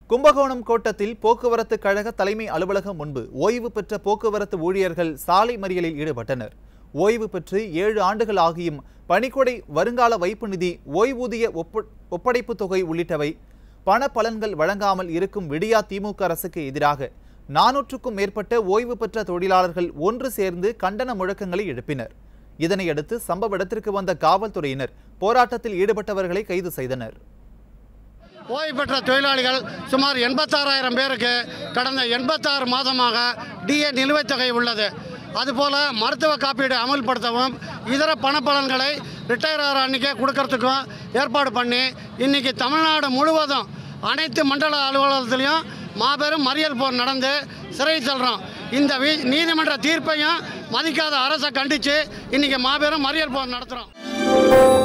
கும்பகோணம் கோட்டத்தில் போக்குவரத்து கழக தலைமை அலுவலகம் முன்பு ஓய்வு பெற்ற போக்குவரத்து ஊழியர்கள் சாலை மறியலில் ஈடுபட்டனர் ஓய்வு பெற்று ஏழு ஆண்டுகள் ஆகியும் பணிக்கொடை வருங்கால வைப்பு நிதி ஓய்வூதிய ஒப்பு ஒப்படைப்பு தொகை உள்ளிட்டவை பண பலன்கள் வழங்காமல் இருக்கும் விடியா திமுக அரசுக்கு எதிராக நானூற்றுக்கும் மேற்பட்ட ஓய்வு பெற்ற தொழிலாளர்கள் ஒன்று சேர்ந்து கண்டன முழக்கங்களை எழுப்பினர் இதனையடுத்து சம்பவ இடத்திற்கு வந்த காவல்துறையினர் போராட்டத்தில் ஈடுபட்டவர்களை கைது செய்தனர் ஓய்வு பெற்ற தொழிலாளிகள் சுமார் எண்பத்தாறாயிரம் பேருக்கு கடந்த எண்பத்தாறு மாதமாக டிஏ நிலுவைத் தொகை உள்ளது அதுபோல் மருத்துவ காப்பீடு அமல்படுத்தவும் இதர பணப்பலன்களை ரிட்டையர் ஆகிற அன்றைக்கே கொடுக்கறதுக்கும் ஏற்பாடு பண்ணி இன்றைக்கி தமிழ்நாடு முழுவதும் அனைத்து மண்டல அலுவலகத்துலேயும் மாபெரும் மறியல் போர் நடந்து சிறை செல்கிறோம் இந்த வீ நீதிமன்ற தீர்ப்பையும் மதிக்காத அரசை கண்டித்து இன்றைக்கி மாபெரும் மறியல் போர் நடத்துகிறோம்